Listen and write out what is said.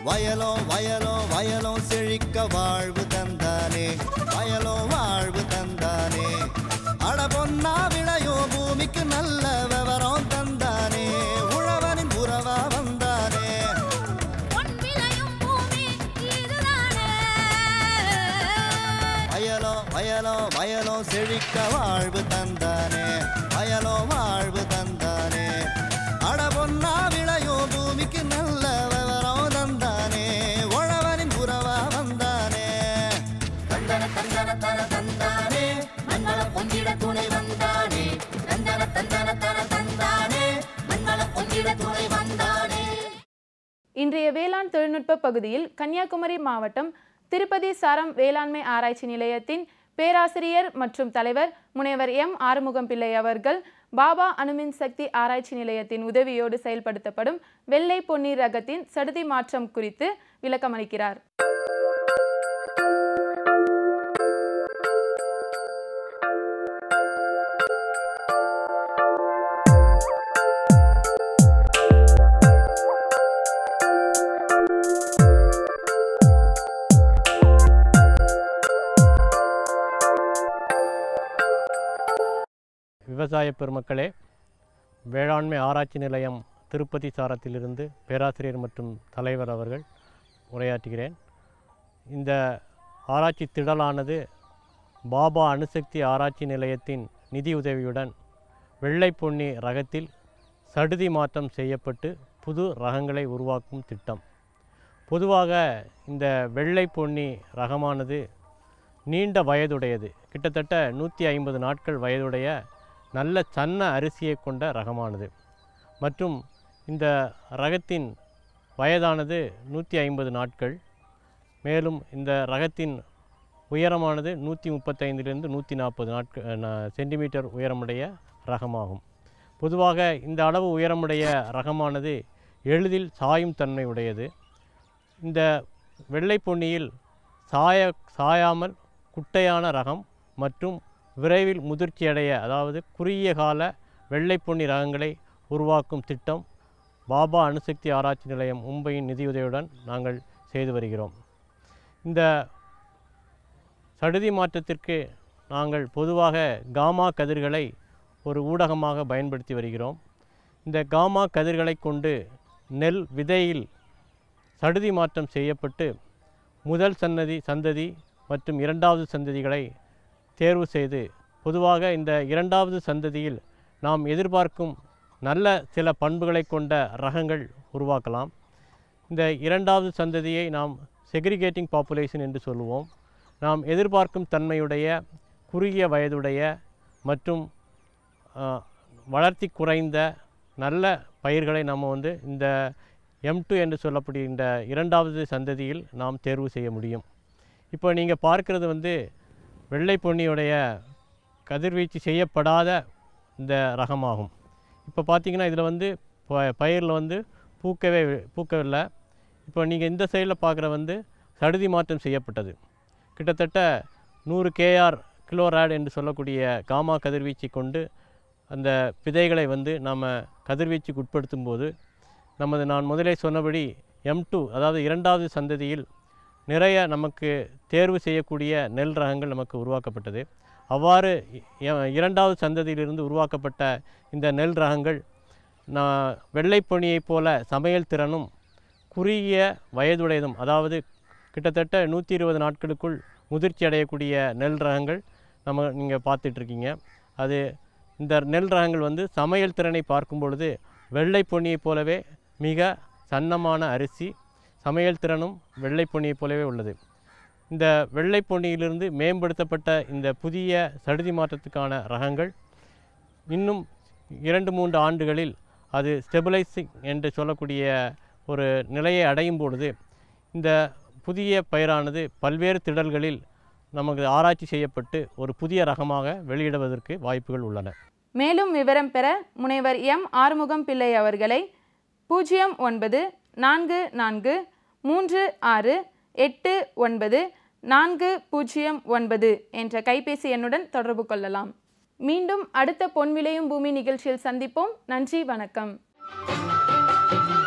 வயலோ வயலோ வயலோ செழிக்க வாழ்வு தந்தானே வயலோ வாழ்வு தந்தானே அட பொன்னா விளையோ பூமிக்கு நல்ல விவரம் தந்தானே உழவனின் உறவா வந்தானே பொன் விளையும் பூமி இதுதானே வயலோ வயலோ வயலோ செழிக்க வாழ்வு தந்தானே வயலோ வாழ்வு தந்தானே அட பொன்னா விளையோ பூமிக்கு நல்ல விவரம் தந்தானே உழவனின் உறவா வந்தானே தந்தன தந்தன தன தந்தானே மங்கள பொங்கிட துணை வந்தானே தந்தன தந்தன தன தந்தானே மங்கள பொங்கிட துணை வந்தானே இன்றைய வேளாண் தொழில்நுட்ப பகுதியில் கன்னியாகுமரி மாவட்டம் திருப்பதி சாரம் வேளாண்மை ஆராய்ச்சி நிலையத்தின் பேராசிரியர் மற்றும் தலைவர் முனைவர் எம் ஆறுமுகம் பிள்ளை அவர்கள் பாபா அணுமின் சக்தி ஆராய்ச்சி நிலையத்தின் உதவியோடு செயல்படுத்தப்படும் வெள்ளை பொன்னீர் ரகத்தின் சடுதி மாற்றம் குறித்து விளக்கமளிக்கிறார் விவசாய பெருமக்களே வேளாண்மை ஆராய்ச்சி நிலையம் திருப்பதி சாரத்திலிருந்து பேராசிரியர் மற்றும் தலைவர் அவர்கள் உரையாற்றுகிறேன் இந்த ஆராய்ச்சி திடலானது பாபா அணுசக்தி ஆராய்ச்சி நிலையத்தின் நிதியுதவியுடன் வெள்ளை பொன்னி ரகத்தில் சடுதி மாற்றம் செய்யப்பட்டு புது ரகங்களை உருவாக்கும் திட்டம் பொதுவாக இந்த வெள்ளை பொன்னி ரகமானது நீண்ட வயதுடையது கிட்டத்தட்ட நூற்றி ஐம்பது நாட்கள் வயதுடைய நல்ல சன்ன அரிசியை கொண்ட ரகமானது மற்றும் இந்த ரகத்தின் வயதானது நூற்றி ஐம்பது நாட்கள் மேலும் இந்த ரகத்தின் உயரமானது நூற்றி முப்பத்தைந்திலிருந்து நூற்றி நாற்பது நாட்கள் ந- சென்டிமீட்டர் உயரமுடைய ரகமாகும் பொதுவாக இந்த அளவு உயரமுடைய ரகமானது எளிதில் சாயும் தன்மை உடையது இந்த வெள்ளை பொன்னியில் சாய சாயாமல் குட்டையான ரகம் மற்றும் விரைவில் முதிர்ச்சியடைய அதாவது குறுகிய கால வெள்ளை பொன்னி ரகங்களை உருவாக்கும் திட்டம் பாபா அணுசக்தி ஆராய்ச்சி நிலையம் மும்பையின் நிதியுதவியுடன் நாங்கள் செய்து வருகிறோம் இந்த சடுதி மாற்றத்திற்கு நாங்கள் பொதுவாக காமா கதிர்களை ஒரு ஊடகமாக பயன்படுத்தி வருகிறோம் இந்த காமா கதிர்களை கொண்டு நெல் விதையில் சடுதி மாற்றம் செய்யப்பட்டு முதல் சன்னதி சந்ததி மற்றும் இரண்டாவது சந்ததிகளை தேர்வு செய்து பொதுவாக இந்த இரண்டாவது சந்ததியில் நாம் எதிர்பார்க்கும் நல்ல சில பண்புகளை கொண்ட ரகங்கள் உருவாக்கலாம் இந்த இரண்டாவது சந்ததியை நாம் செக்ரிகேட்டிங் பாப்புலேஷன் என்று சொல்லுவோம் நாம் எதிர்பார்க்கும் தன்மையுடைய குறுகிய வயதுடைய மற்றும் ஆ, வளர்ச்சி குறைந்த நல்ல பயிர்களை நம்ம வந்து இந்த எம் டூ என்று சொல்லப்படுகின்ற இரண்டாவது சந்ததியில் நாம் தேர்வு செய்ய முடியும் இப்போ நீங்கள் பார்க்கிறது வந்து வெள்ளை பொன்னியுடைய கதிர்வீச்சு செய்யப்படாத இந்த ரகமாகும் இப்போ பார்த்தீங்கன்னா இதில் வந்து ப- பயிரில் வந்து பூக்கவே பூக்கவில்லை இப்போ நீங்கள் இந்த சைடில் பார்க்குற வந்து சடுதி மாற்றம் செய்யப்பட்டது கிட்டத்தட்ட நூறு கேஆர் கிலோராட் என்று சொல்லக்கூடிய காமா கதிர்வீச்சை கொண்டு அந்த விதைகளை வந்து நாம் கதிர்வீச்சுக்கு உட்படுத்தும் போது நமது நான் முதலே சொன்னபடி எம் டூ அதாவது இரண்டாவது சந்ததியில் நிறைய நமக்கு தேர்வு செய்யக்கூடிய நெல் ரகங்கள் நமக்கு உருவாக்கப்பட்டது அவ்வாறு இ- எ- இரண்டாவது சந்ததியிலிருந்து உருவாக்கப்பட்ட இந்த நெல் ரகங்கள் நான் வெள்ளைப்பொனியைப் போல சமையல் திறனும் குறுகிய வயதுடையதும் அதாவது கிட்டத்தட்ட நூற்றி இருபது நாட்களுக்குள் முதிர்ச்சி அடையக்கூடிய நெல் ரகங்கள் நம்ம நீங்கள் பார்த்துட்ருக்கீங்க அது இந்த நெல் ரகங்கள் வந்து சமையல் திறனை பார்க்கும் பொழுது வெள்ளை பொன்னியைப் போலவே மிக சன்னமான அரிசி சமையல் திறனும் வெள்ளை பொன்னியைப் போலவே உள்ளது இந்த வெள்ளை பொன்னியிலிருந்து மேம்படுத்தப்பட்ட இந்த புதிய சடுதி மாற்றத்துக்கான ரகங்கள் இன்னும் இரண்டு மூன்று ஆண்டுகளில் அது ஸ்டெபிளைசிங் என்று சொல்லக்கூடிய ஒரு நிலையை அடையும் பொழுது இந்த புதிய பயிரானது பல்வேறு திடல்களில் நமக்கு ஆராய்ச்சி செய்யப்பட்டு ஒரு புதிய ரகமாக வெளியிடுவதற்கு வாய்ப்புகள் உள்ளன மேலும் விவரம் பெற முனைவர் எம் ஆறுமுகம் பிள்ளை அவர்களை பூஜ்ஜியம் ஒன்பது நான்கு நான்கு மூன்று ஆறு எட்டு ஒன்பது நான்கு பூஜ்ஜியம் ஒன்பது என்ற கைபேசி எண்ணுடன் தொடர்பு கொள்ளலாம் மீண்டும் அடுத்த பொன் விளையும் பூமி நிகழ்ச்சியில் சந்திப்போம் நன்றி வணக்கம்